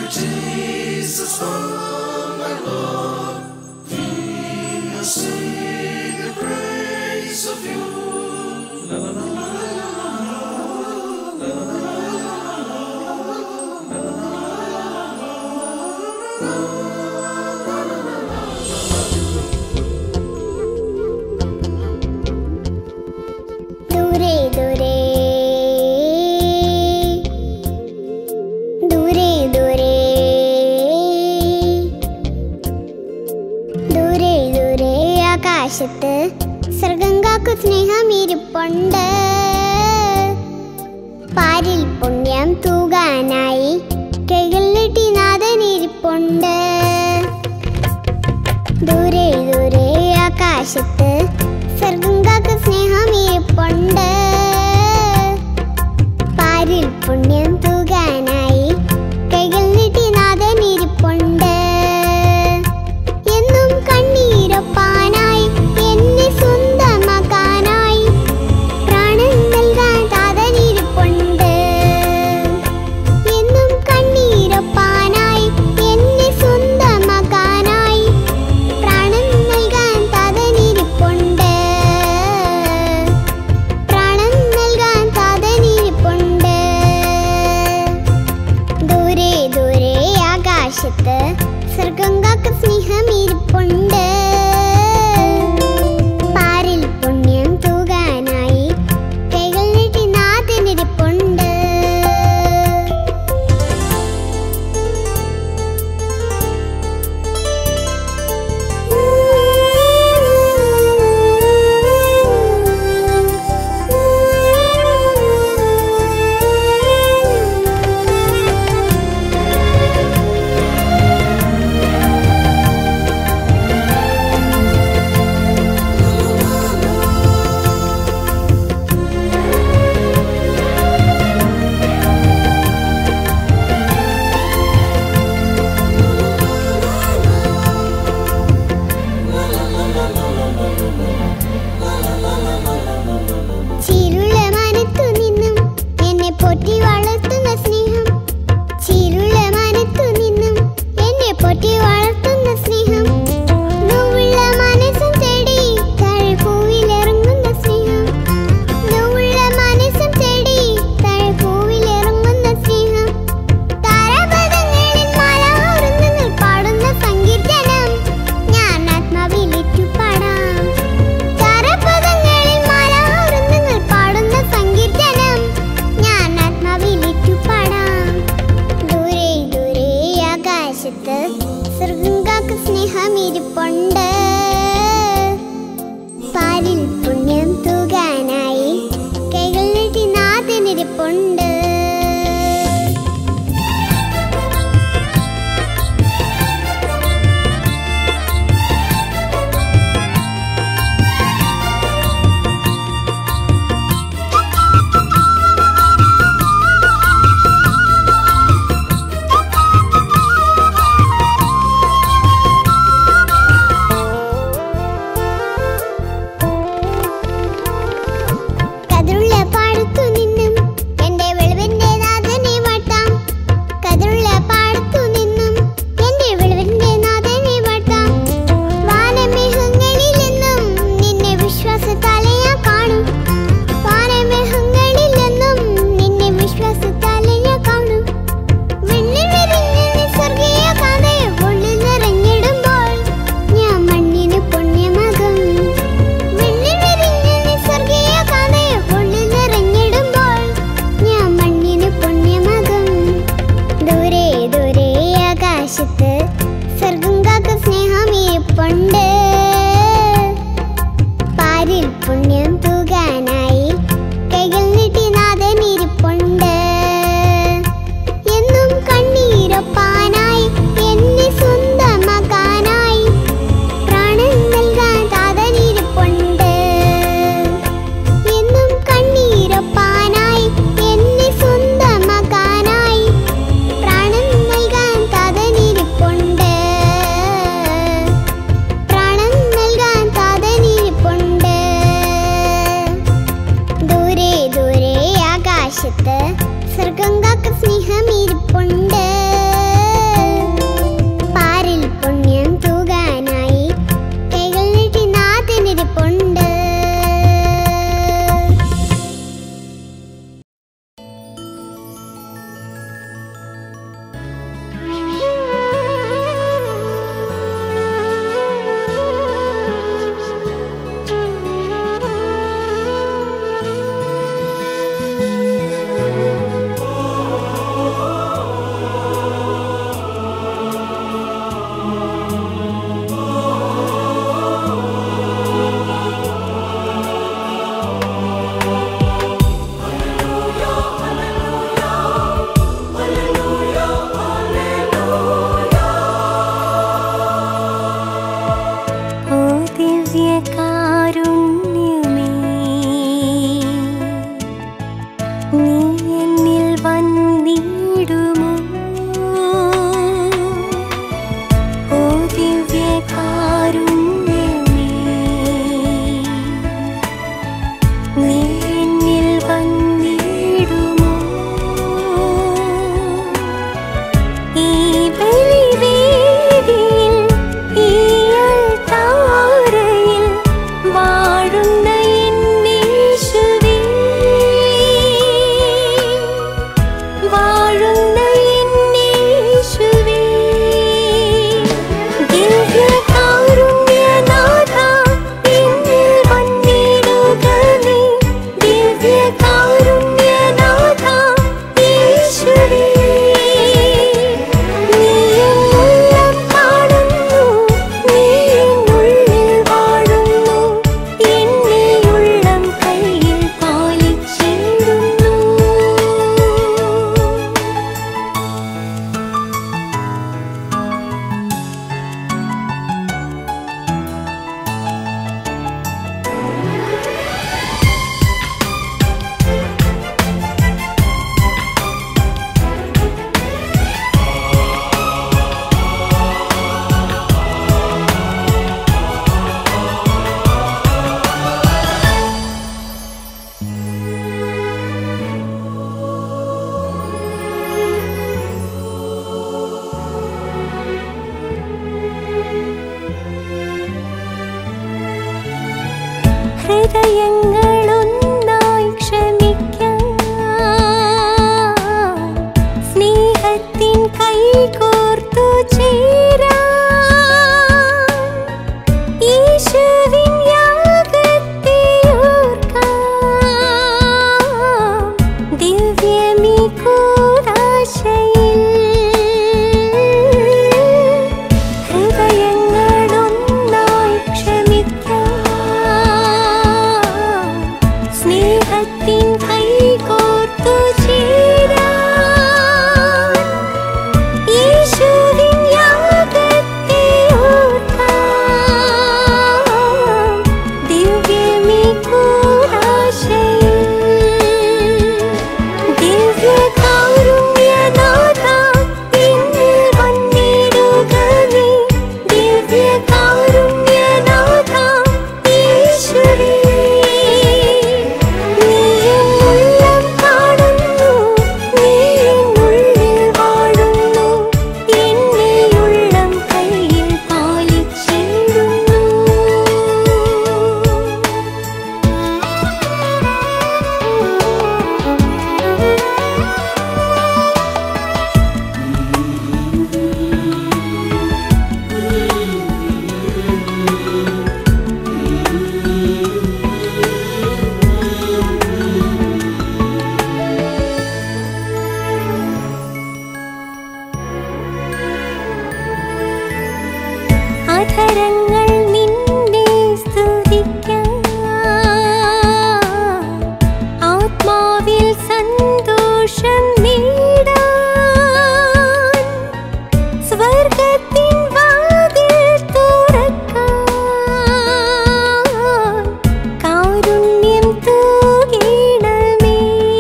ദൂരെ ദൂരെ ദൂരെ ദൂരെ ദൂരെ ദൂരെ ആകാശത്ത് സ്വർഗം കാക്കു സ്നേഹം ഇരിപ്പുണ്ട് പാരിൽ പുണ്യം തൂകാനായി കൈകൾ നീട്ടി നാഥൻ ഇരിപ്പുണ്ട് ദൂരെ ദൂരെ ആകാശത്ത് സ്വർഗം കാക്കു സ്നേഹം ഇരിപ്പുണ്ട് പാരിൽ പുണ്യം തൂകാനായി കൈകൾ നീട്ടി നാഥൻ ഇരിപ്പുണ്ട് എന്നും കണ്ണീരൊപ്പാനായി എന്നെ സ്വന്തമാക്കാനായി പ്രാണൻ നൽകാൻ താതൻ ഇരിപ്പുണ്ട് എന്നും കണ്ണീരൊപ്പാനായി എന്നെ സ്വന്തമാക്കാനായി പ്രാണൻ നൽകാൻ താതൻ ഇരിപ്പുണ്ട് പ്രാണൻ നൽകാൻ താതൻ ഇരിപ്പുണ്ട് ദൂരെ ദൂരെ ആകാശത്ത് സ്വർഗം കാക്ക സ്നേഹം ഇരിപ്പുണ്ട് പാരിൽ പുണ്യം തൂകാനായി കൈകൾ നീട്ടി നാഥൻ ഇരിപ്പുണ്ട് ചീരുള്ള മനത്തു നിന്നും എന്നെ പൊറ്റി വളർത്തുന്ന സ്നേഹം ചീരുള്ള മനത്തു നിന്നും എന്നെ പൊറ്റി വളർത്തുന്ന സ്നേഹം നോവുള്ള മനസ്സും തേടി തഴപ്പൂവിലിറങ്ങുന്ന സ്നേഹം നോവുള്ള മനസ്സും തേടി തഴപ്പൂവിലിറങ്ങുന്ന സ്നേഹം താരാപഥങ്ങളിൽ മലഹോറുന്നങ്ങൾ പാടുന്ന സങ്കീർത്തനം ഞാൻ ആത്മാവിലേറ്റു പാടാം താരപദങ്ങളിൽ മാലാഹോറുന്നങ്ങൾ പാടുന്ന സങ്കീർത്തനം ഞാൻ ആത്മാവിലേറ്റു പാടാം ദൂരെ ദൂരെ ആകാശത്ത് സ്വർഗം കാക്ക സ്നേഹം ഇരിപ്പുണ്ട് പാലിൽ പുണ്യം തൂകാനായി കൈകൾ നീട്ടി നാഥനിരിപ്പുണ്ട് അധരങ്ങൾ നിന്നെ സ്തുതിക്കാം ആത്മാവിൽ സന്തോഷം നേടാൻ സ്വർഗത്തിൻ വാതിൽ തുറക്കാൻ കാരുണ്യം തൂകിടമേ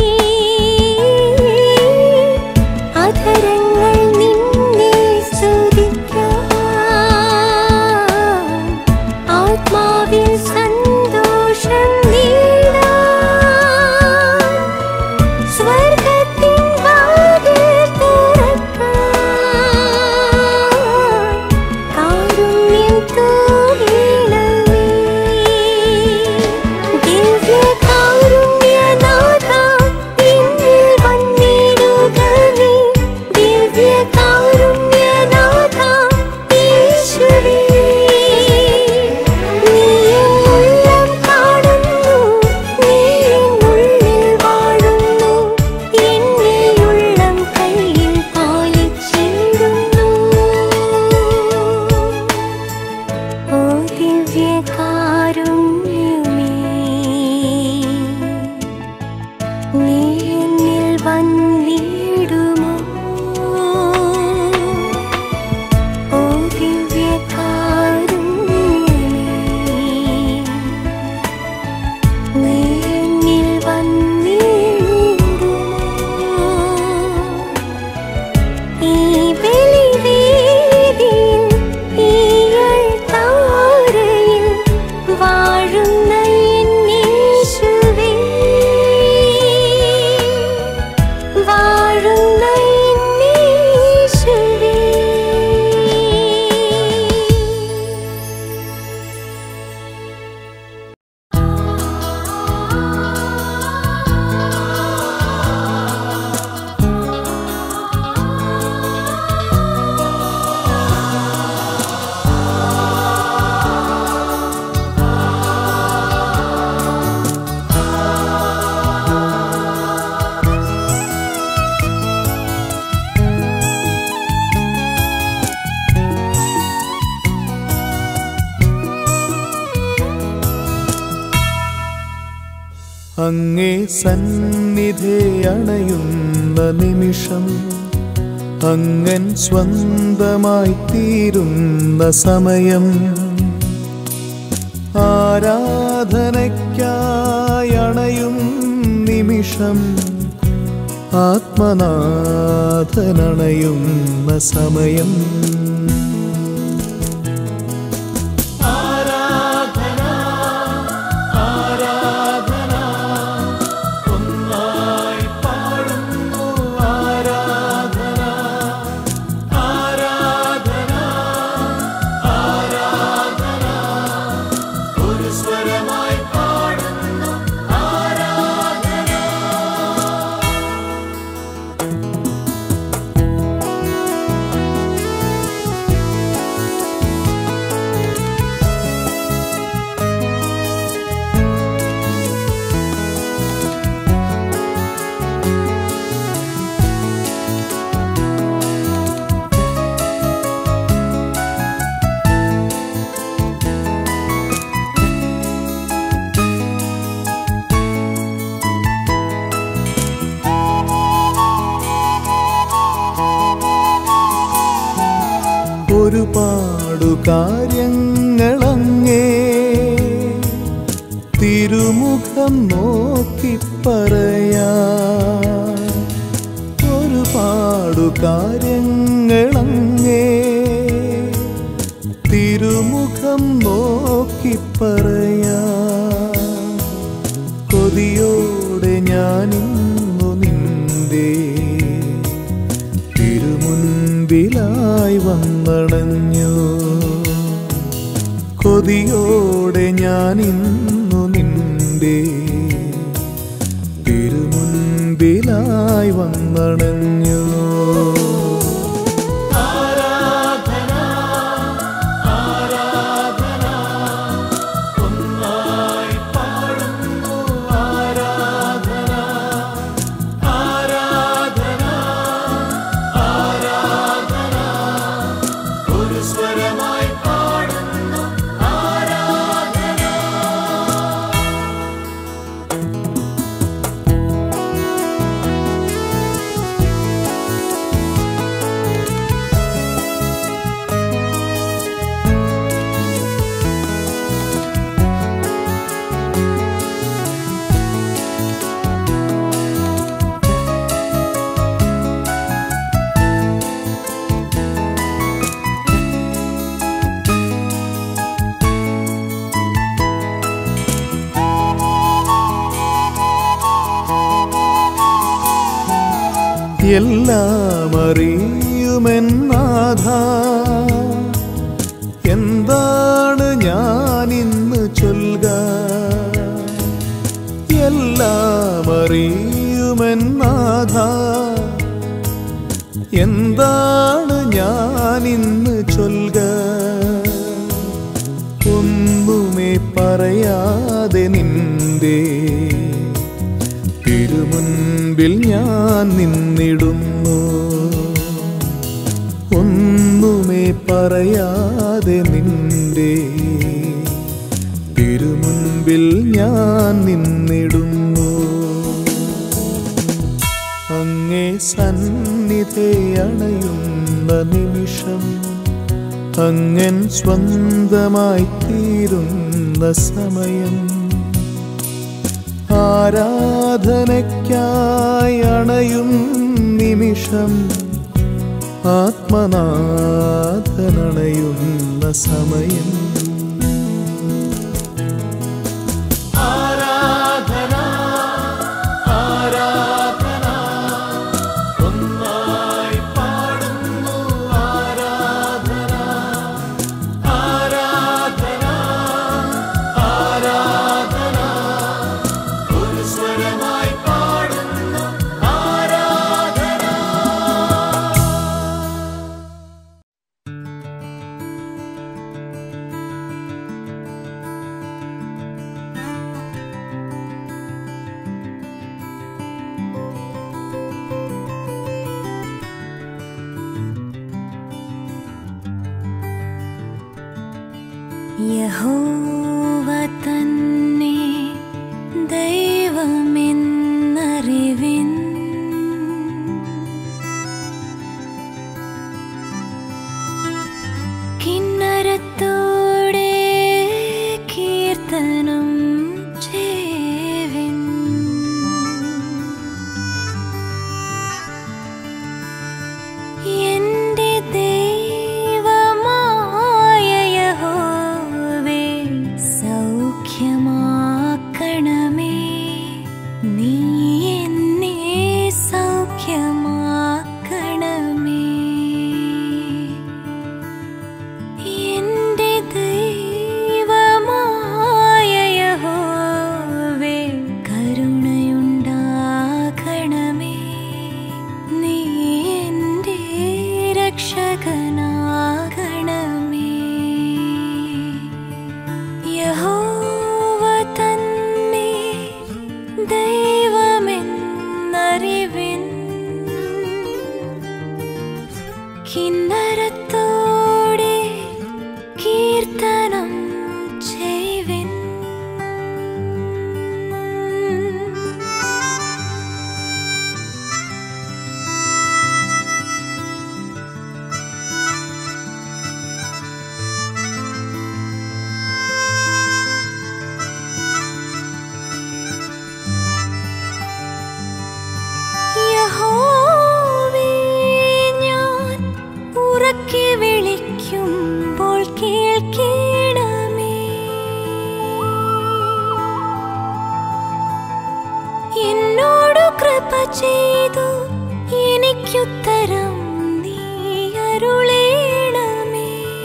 അധരങ്ങൾ നിന്നെ സ്തുതിക്കാൻ ആത്മാവിൽ സന്തോഷം നേടാൻ സ്വർഗത്തിൻ വാതിൽ തുറക്കാൻ കാരുണ്യം തൂകിടമേ ദിവ്യകാരുണ്യനാഥ എന്നിൽ വന്നിടുകവേ ദിവ്യകാരുണ്യനാഥ യേശുവേ നീ എൻ ഉള്ളം കാണുന്നു നീ എൻ ഉള്ളിൽ വാഴുന്നു എന്നെ ഉള്ളം കയ്യിൽ പാലിച്ചിടുന്നു ഓ ദിവ്യകാരുണ്യമേ നീ എന്നിൽ വന്നിടുമോ ഓ ദിവ്യകാരുണ്യമേ നീ എന്നിൽ വന്നിടുമോ ഈ ബലിവേദിയിൽ ഈയൾ താരയിൽ വാഴുന്ന എന്നീശുവേ വാഴുന്ന എന്നീശുവേ അങ്ങേ സന്നിധി അണയുന്ന നിമിഷം അങ്ങൻ സ്വന്തമായി തീരുന്ന സമയം ആരാധനയ്ക്കായി അണയും നിമിഷം ആത്മനാഥനണയുന്ന സമയം ഒരുപാടു കാര്യങ്ങളങ്ങേ തിരുമുഖം നോക്കി പറയാ ഒരുപാടു കാര്യങ്ങളങ്ങേ തിരുമുഖം നോക്കി പറയാ കൊതിയോടെ ഞാനിന്നു നിന്റെ തിരുമുൻപിലായി വന്നണഞ്ഞു കൊതിയോടെ ഞാനിന്നു നിന്റെ തിരുമുൻപിലായി വന്നണഞ്ഞു സ്വരമായി പാടും എല്ലാം അറിയുമെന്നാഥ എന്താണ് ഞാൻ ഇന്ന് ചൊൽക എല്ലാം അറിയുമെന്നാഥ എന്താണ് ഞാൻ ഇന്ന് ചൊൽക ഒന്നുമേ പറയാതെ നിന്റെ തിരുമുൻപിൽ ഞാൻ നിന്നിടുന്നു ഒന്നുമേ പറയാതെ നിന്റെ തിരുമുൻപിൽ ഞാൻ നിന്നിടുന്നു അങ്ങേ സന്നിധി അണയുന്ന നിമിഷം അങ്ങൻ സ്വന്തമായി തീരുന്ന സമയം ആരാധനയ്ക്കായി അണയും നിമിഷം ആത്മനാഥനണയുന്ന സമയം ആരാധന ആരാധന ഒന്നായി പാടുന്നു ആരാധന ആരാധന ആരാധന ഒരു സ്വരമായി പാടുന്നു ആരാധന യഹോവ തന്നെ ദൈവമെന്നറിവിൻ കിന്നരത്തോടെ കീർത്തനം ചെയ്വിൻ എന്റെ ദൈവമായ യഹോവേ സൗഖ്യമാക്കണമേ നീ എന്നെ സൗഖ്യമാക്കണമേ എന്റെ ദൈവമായ യഹോവേ കരുണയുണ്ടാകണമേ നീ എന്റെ രക്ഷകനാകണമേ യഹോവ തന്നെ ദൈവമെന്നറിവിൻ കിന്നരത്തോടെ കീർത്തനം ചെയ്വിൻ യഹോവേ ഞാൻ ഉറക്കെ വിളിക്കുമ്പോൾ കേൾക്കണമേ എന്നോടു കൃപ ചെയ്തു എനിക്കുത്തരം നീ അരുളേണമേ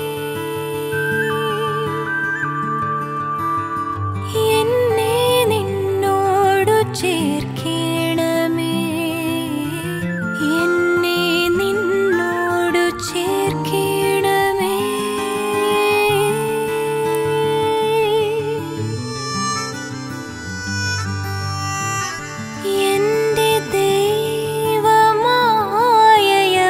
എന്നെ നിന്നോടു ചേർക്കണമേ എന്നെ നിന്നോടു ചേർക്കണമേ എന്റെ ദൈവമായ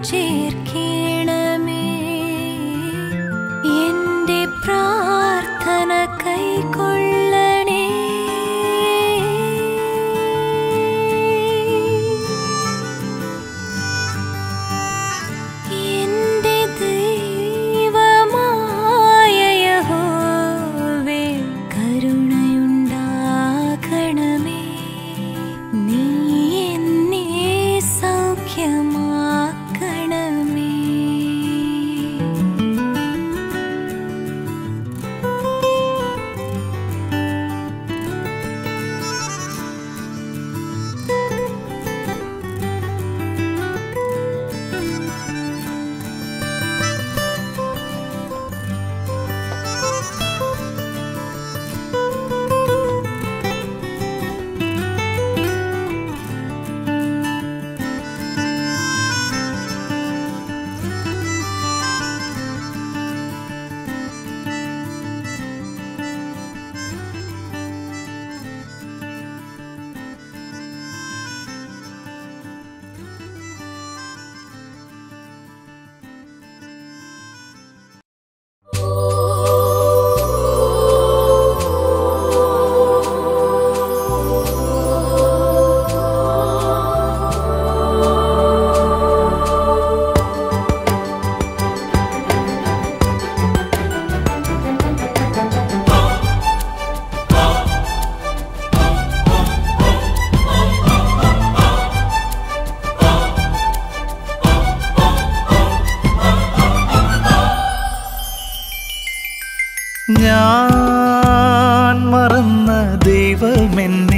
ചേർക്കണമേ എന്റെ പ്രാർത്ഥന കൈക്കൊള്ളണേ എന്റെ ദൈവമായ യഹോവേ കരുണയുണ്ടാകണമേ നീ എന്നെ സൗഖ്യമാക്കണമേ ഞാൻ മറന്ന ദൈവമെന്നെ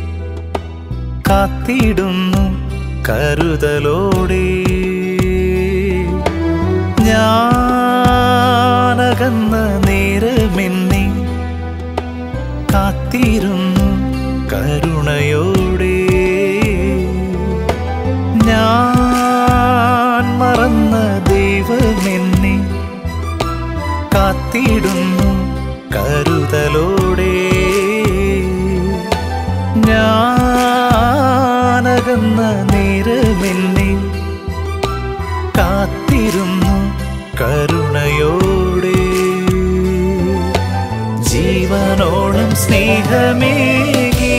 കാത്തിടുന്നു കരുതലോടെ ഞാനകന്ന നേരമെന്നെ കാത്തിരുന്നു കരുണയോടെ ഞാൻ മറന്ന ദൈവമെന്നെ കാത്തിടുന്നു കരുതലോടെ ഞാനകന്ന നേരമെന്നെ കാത്തിരുന്നു കരുണയോടെ ജീവനോളം സ്നേഹമേകി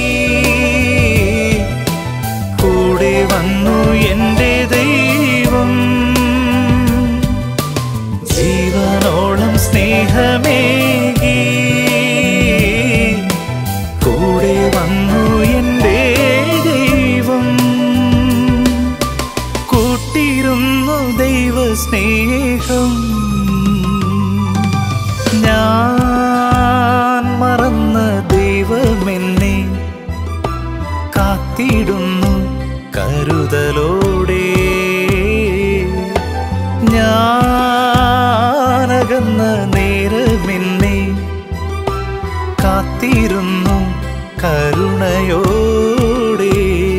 കൂടെ വന്നു എൻ്റെ ദൈവം ജീവനോളം സ്നേഹമേകി കൂടെ വന്നു എൻ്റെ ദൈവം കൂട്ടിരുന്നു ദൈവ സ്നേഹം ഞാൻ മറന്ന ദൈവമെന്നെ കാത്തിടുന്നു കരുതലോടെ ഞാനകന്ന നേരമെന്നെ കാത്തിരുന്നു കരുണയോടെ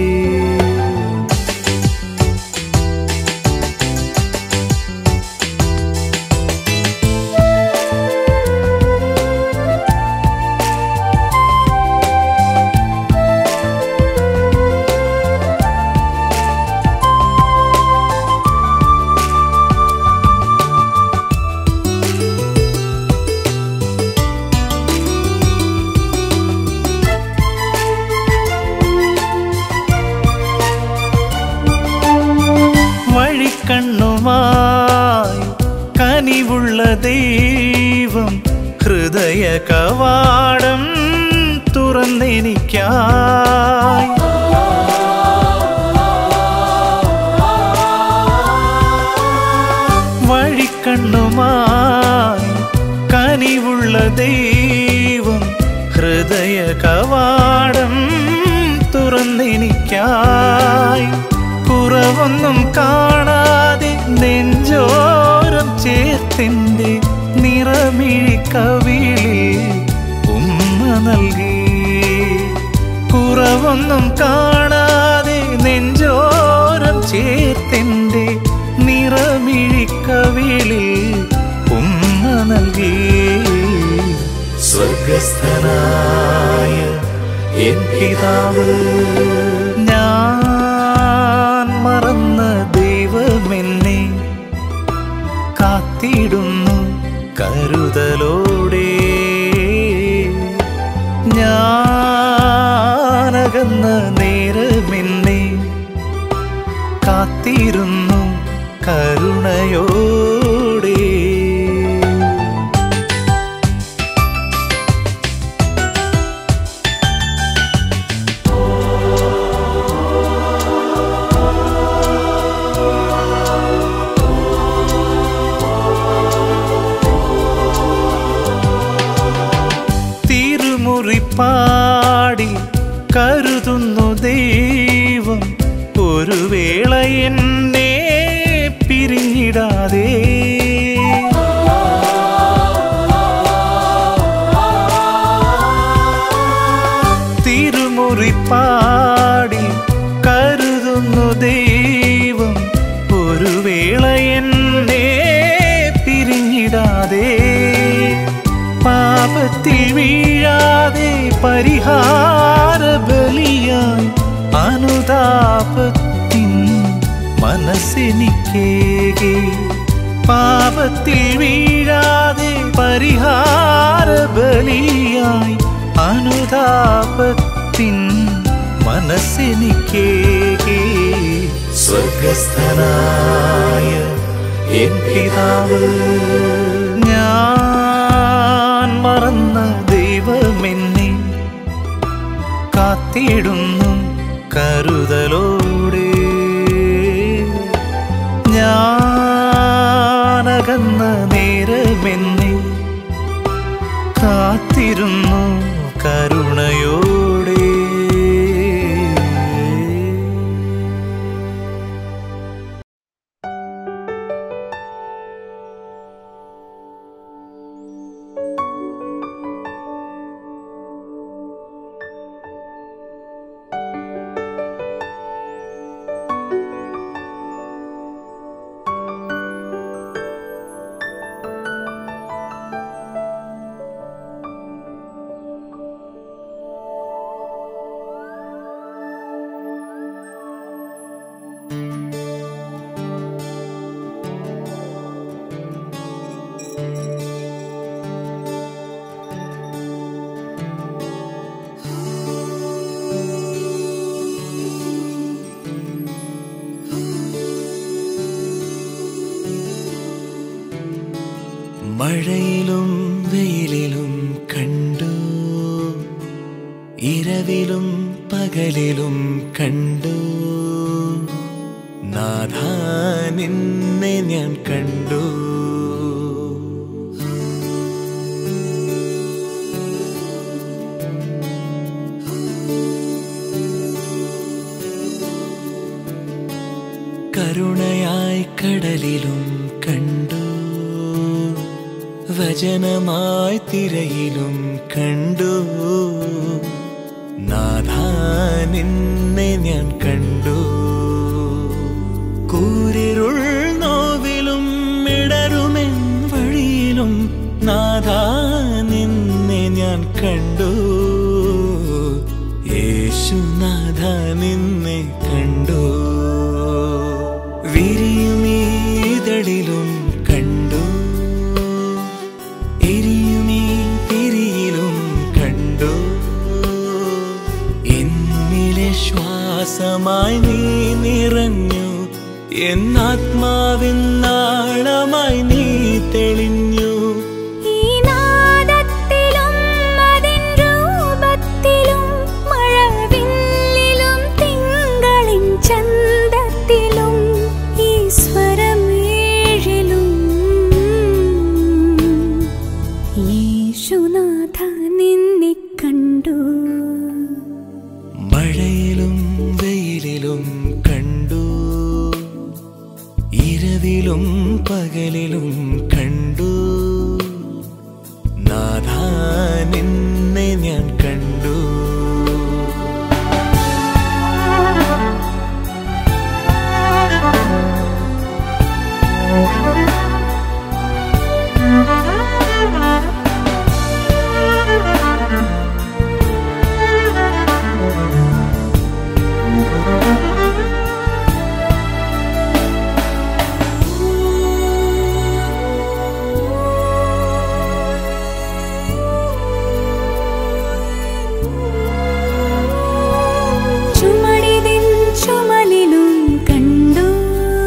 വഴിക്കണ്ണുമായി കനിവുള്ള ദൈവം ഹൃദയ കവാടം തുറന്നെനിക്കായി വഴിക്കണ്ണുമായി കനിവുള്ള ദൈവം ഹൃദയ കവാടം തുറന്നെനിക്കായി കുറവൊന്നും കാണാതെ നെഞ്ചോരം ചേർത്തിൻ്റെ നിറമിഴി കവിളിൽ ഉമ്മ നൽകി കുറവൊന്നും കാണാതെ നെഞ്ചോരം ചേർത്തിൻ്റെ നിറമിഴിക്കവിളിൽ ഉമ്മ നൽകി സ്വർഗസ്ഥനായ എൻ പിതാവ് ഞാൻ മറന്ന ദൈവമെന്നെ കാത്തിരുന്നു കരുണയോടെ തിരുമുറിപ്പാടി കരുതുന്നു ദൈവം ഒരു വേള എന്നെ പിരിഞ്ഞിടാതെ തിരുമുറിപ്പാടി കരുതുന്നു ദൈവം ഒരു വേള എന്നെ പിരിഞ്ഞിടാതെ പാപത്തിൽ വീഴാതെ പരിഹാര ബലിയായി അനുതാപത്തിൻ മനസ്സെനിക്കേകെ പാപത്തിൽ വീഴാതെ പരിഹാര ബലിയായി അനുതാപത്തിൻ മനസ്സെനിക്കേകെ സ്വർഗസ്ഥനായ എൻ പിതാവ് ഞാൻ മറന്ന ദൈവമെന്നെ കാത്തിടുന്നു കരുതലോടെ ഞാനകന്ന നേരമെന്നെ കാത്തിരുന്നു കരുണയോടെ മഴയിലും വെയിലിലും കണ്ടു ഇരവിലും പകലിലും കണ്ടു നാഥ നിന്നെ ഞാൻ കണ്ടു കരുണയായി കടലിലും കണ്ടു വചനമായി തിരയിലും കണ്ടു നാഥ നിന്നെ ഞാൻ കണ്ടു കൂരിരുൾ നോവിലും ഇടരുമെൻ വഴിയിലും നാഥ നിന്നെ ഞാൻ കണ്ടു യേശുനാഥ നിന്നെ കണ്ടു വിരിയുമീതളിലും കണ്ടു എരിയുമീ തിരിയിലും കണ്ടു എന്നിലെ ശ്വാസമായി നീ നിറഞ്ഞു എന്നാത്മാവിൻ നാളമായി നീ തെളിഞ്ഞു ഈ നാദത്തിലും അതിൻ രൂപത്തിലും മഴവില്ലിലും തിങ്കളിൻ ചന്തത്തിലും ഈ സ്വരമേഴിലും യേശുനാഥ നിന്നെ കണ്ടു മഴയിലും വെയിലിലും കണ്ടു ഇരവിലും പകലിലും കണ്ടു നാഥ നിന്നെ ഞാൻ കണ്ടു ചുമടിതിൻ ചുമലിലും കണ്ടു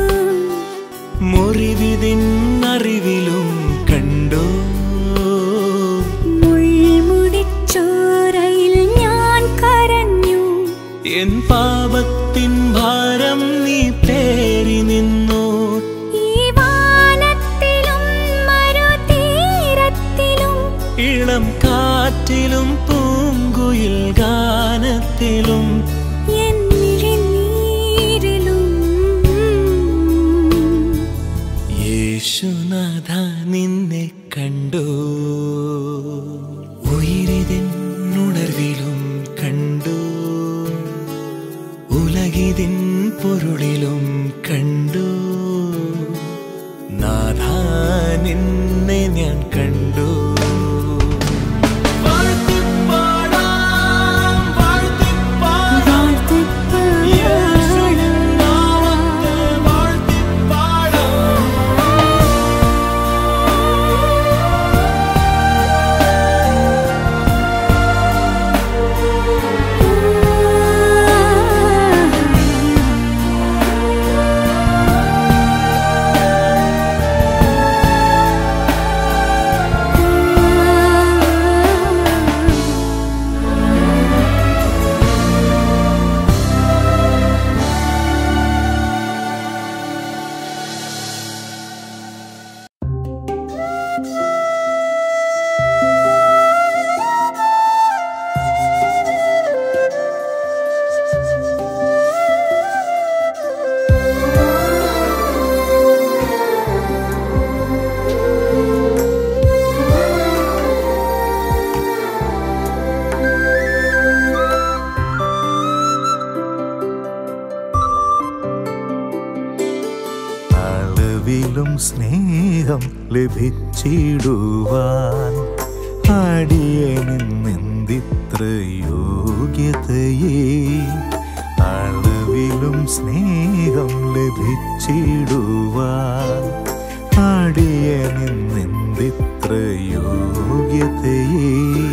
കാറ്റിലും പൂങ്കുയിൽ ഗാനത്തിലും എന്നിഴിനീരിലും യേശുനാഥ നിന്നെ കണ്ടു ഉയിരിതിൻ ഉണർവിലും കണ്ടു ഉലകിതിൻ പൊരുളിലും കണ്ടു നാഥ നിന്നെ ഞാൻ കണ്ടു വാഴ്ത്തിപ്പാടാം, വാഴ്ത്തിപ്പാടാം, യേശുവിൻ നാമത്തെ വാഴ്ത്തിപ്പാടാം. അളവിലും സ്നേഹം ലഭിച്ചിടുവാൻ അടിയനിന്നെന്തിത്ര യോഗ്യതയെ അളവിലും സ്നേഹം ലഭിച്ചിടുവാൻ അടിയനിന്നെന്തിത്ര യോഗ്യതയെ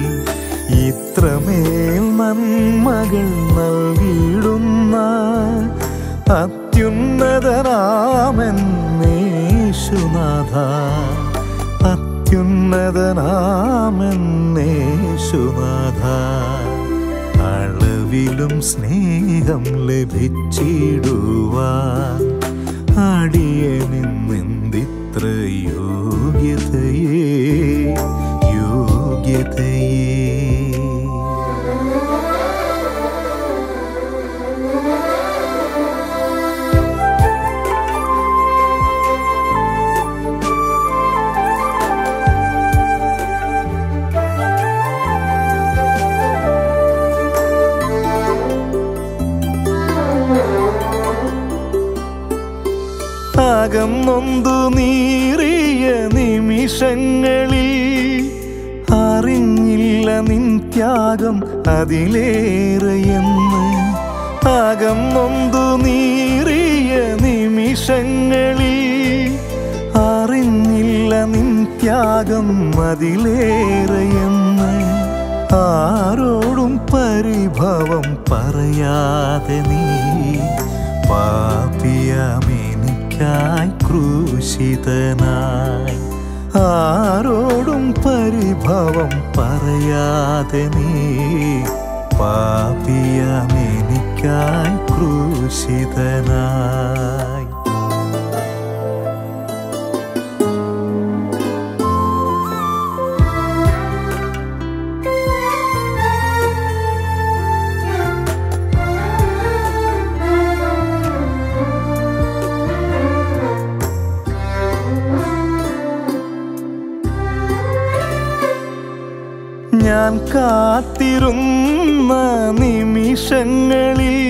ഇത്രമേൽ നന്മകൾ നൽകിയിടുന്ന അത്യുന്നതനാമെന്നേശുനാഥ അത്യുന്നതനാമെന്നേശുനാഥ അളവിലും സ്നേഹം ലഭിച്ചിടുവാൻ അടിയനിന്നെന്തിത്ര യോഗ്യതയേ യോഗ്യതയേ അകം നൊന്തു നീറിയ നിമിഷങ്ങളിൽ അറിഞ്ഞില്ല നിൻ ത്യാഗം അതിലേറെയെന്ന് അകം നൊന്തു നീറിയ നിമിഷങ്ങളിൽ അറിഞ്ഞില്ല നിൻ ത്യാഗം അതിലേറെയെന്ന് ആരോടും പരിഭവം പറയാതെ നീ പാപിയമെനിക്കായി ക്രൂശിതനായി ആരോടും പരിഭവം പറയാതെ നീ പാപിയമെനിക്കായി ക്രൂശിതനായി ഞാൻ കാത്തിരുന്ന നിമിഷങ്ങളിൽ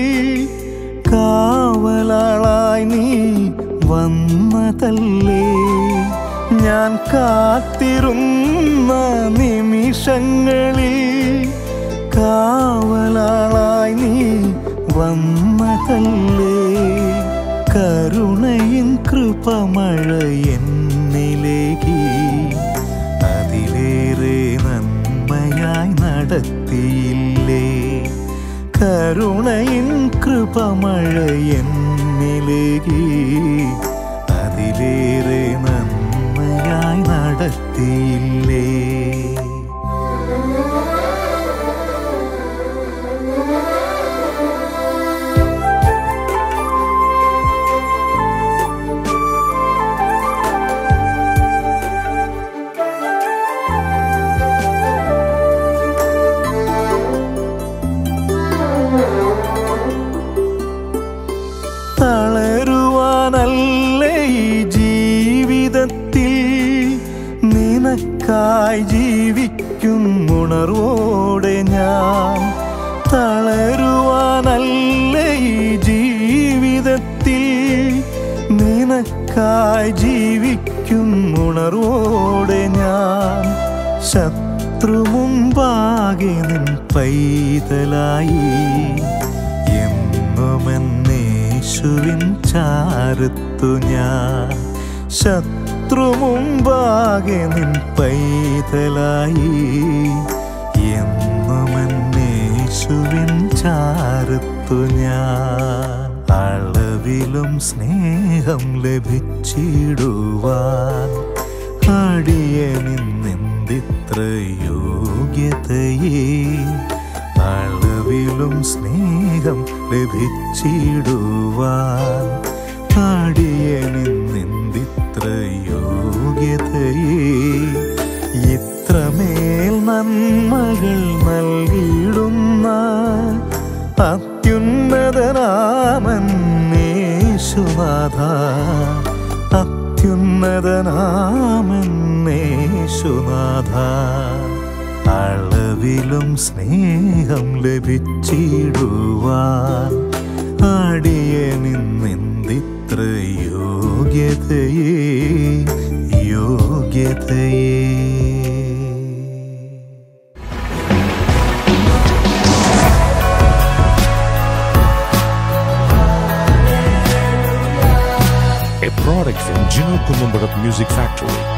കാവലാളായി നീ വന്നതല്ലേ ഞാൻ കാത്തിരുന്ന നിമിഷങ്ങളിൽ കാവലാളായി നീ വന്നതല്ലേ കരുണയിൻ കൃപമഴ എന്നിലേക്ക് അതിലേറെ നന്മയായി നടത്തിയില്ലേ കരുണയിൻ കൃപമഴ എന്നിലേക്ക് അതിലേറെ നന്മയായി നടത്തിയില്ലേ ഉണർവോടെ ഞാൻ തളരുവാനല്ല ഈ ജീവിതത്തിൽ നിനക്കായി ജീവിക്കും ഉണർവോടെ ഞാൻ ശത്രു മുമ്പാകെ നിൻ പൈതലായി എന്നുമെന്നേശുവിൻ ചാരത്തു ഞാൻ ശത്രു മുമ്പാകെ നിൻ പൈതലായി എന്നുമെന്നേശുവിൻ ചാരത്തു ഞാൻ അളവിലും സ്നേഹം ലഭിച്ചിടുവാൻ അടിയനിന്നെന്തിത്ര യോഗ്യതയേ അളവിലും സ്നേഹം ലഭിച്ചിടുവാൻ അടിയനിന്നെന്തിത്ര യോഗ്യതയേ ഇത്രമേൽ നന്മകൾ നൽകിയിടുന്ന അത്യുന്നതനാമന്നേശുനാഥ അത്യുന്നതനാമന്നേശുനാഥ അളവിലും സ്നേഹം ലഭിച്ചിടുവാൻ അടിയനിന്നെന്തിത്ര യോഗ്യതയേ യോഗ്യതയേ a product from Gino Columbarat Music Factory.